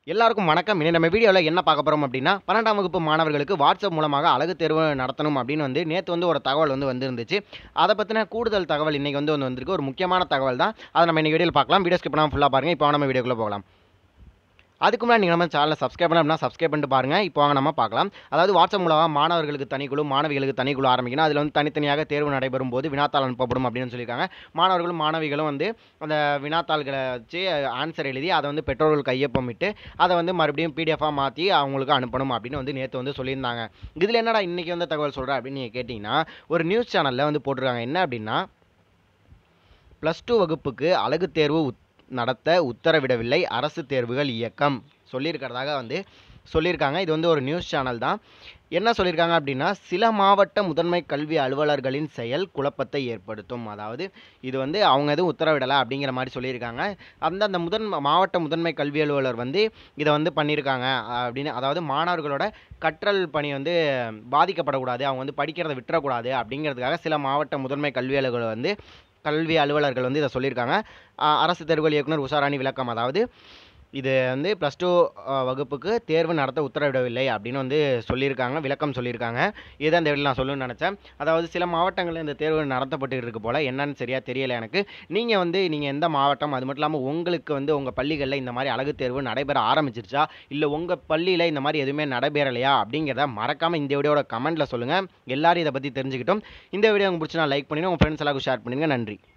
எல்லாருக்கும் வணக்கம் இனி நம்ம வீடியோவில் என்ன பார்க்க போகிறோம் அப்படின்னா பன்னெண்டாம் வகுப்பு மாணவர்களுக்கு வாட்ஸ்அப் மூலமாக அழகு தேர்வு நடத்தணும் அப்படின்னு வந்து நேற்று வந்து ஒரு தகவல் வந்து வந்திருந்துச்சு அதை பற்றின கூடுதல் தகவல் இன்றைக்கி வந்து வந்து வந்திருக்கு ஒரு முக்கியமான தகவல் தான் அதை நம்ம இன்னைக்கு வீடியோவில் பார்க்கலாம் வீடியோ ஸ்கிப் பண்ணாமல் ஃபுல்லாக பாருங்கள் இப்போ நம்ம வீடியோக்குள்ளே போகலாம் அதுக்கு முன்னாடி நீங்கள் நம்ம சேனலை சப்ஸ்கிரைப் பண்ணலாம் அப்படின்னா சப்ஸ்கிரைப் பண்ணிட்டு பாருங்கள் இப்போ வாங்க நம்ம பார்க்கலாம் அதாவது வாட்ஸ்அப் மூலமாக மாணவர்களுக்கு தனிக்குழு மாணவிகளுக்கு தனிக்குழு ஆரம்பிக்கணும் அதில் வந்து தனித்தனியாக தேர்வு நடைபெறும் போது வினாத்தாள் அனுப்பப்படும் அப்படின்னு சொல்லியிருக்காங்க மாணவர்களும் மாணவிகளும் வந்து அந்த வினாத்தாள்களை வச்சு ஆன்சர் எழுதி அதை வந்து பெற்றோர்கள் கையொப்பமிட்டு அதை வந்து மறுபடியும் பிடிஎஃபாக மாற்றி அவங்களுக்கு அனுப்பணும் அப்படின்னு வந்து நேற்று வந்து சொல்லியிருந்தாங்க இதில் என்னடா இன்றைக்கி வந்து தகவல் சொல்கிறேன் அப்படின்னு நீங்கள் கேட்டிங்கன்னா ஒரு நியூஸ் சேனலில் வந்து போட்டிருக்காங்க என்ன அப்படின்னா ப்ளஸ் டூ வகுப்புக்கு அழகு தேர்வு உத் நடத்த உத்தரவிடவில்லை அரசு தேர்வுகள் இயக்கம் சொல்லியிருக்கிறதாக வந்து சொல்லியிருக்காங்க இது வந்து ஒரு நியூஸ் சேனல் தான் என்ன சொல்லியிருக்காங்க அப்படின்னா சில மாவட்ட முதன்மை கல்வி அலுவலர்களின் செயல் குழப்பத்தை ஏற்படுத்தும் அதாவது இது வந்து அவங்க எதுவும் உத்தரவிடலை அப்படிங்கிற மாதிரி சொல்லியிருக்காங்க அந்தந்த முதன் மாவட்ட முதன்மை கல்வி அலுவலர் வந்து இதை வந்து பண்ணியிருக்காங்க அப்படின்னு அதாவது மாணவர்களோட கற்றல் பணி வந்து பாதிக்கப்படக்கூடாது அவங்க வந்து படிக்கிறத விட்டுறக்கூடாது அப்படிங்கிறதுக்காக சில மாவட்ட முதன்மை கல்வி அலுவலர் வந்து கல்வி அலுவலர்கள் வந்து இதை சொல்லியிருக்காங்க அஹ் அரசு தேர்வுகள் இயக்குனர் உஷாராணி விளக்கம் அதாவது இது வந்து ப்ளஸ் டூ வகுப்புக்கு தேர்வு நடத்த உத்தரவிடவில்லை அப்படின்னு வந்து சொல்லியிருக்காங்க விளக்கம் சொல்லியிருக்காங்க இதை இந்த வீடியோ நான் சொல்லணும்னு நினச்சேன் அதாவது சில மாவட்டங்களில் இந்த தேர்வு நடத்தப்பட்டு இருக்கு போல் என்னன்னு சரியாக தெரியலை எனக்கு நீங்கள் வந்து நீங்கள் எந்த மாவட்டம் அது மட்டும் இல்லாமல் உங்களுக்கு வந்து உங்கள் பள்ளிகளில் இந்த மாதிரி அழகு தேர்வு நடைபெற ஆரம்பிச்சிருச்சா இல்லை உங்கள் பள்ளியில் இந்த மாதிரி எதுவுமே நடைபெறலையா அப்படிங்கிறத மறக்காமல் இந்த வீடியோட கமெண்ட்டில் சொல்லுங்கள் எல்லாரும் இதை பற்றி தெரிஞ்சுக்கிட்டோம் இந்த வீடியோ உங்களுக்கு பிடிச்சினா லைக் பண்ணிடுங்க உங்கள் ஃப்ரெண்ட்ஸ் எல்லாருக்கும் ஷேர் பண்ணிடுங்க நன்றி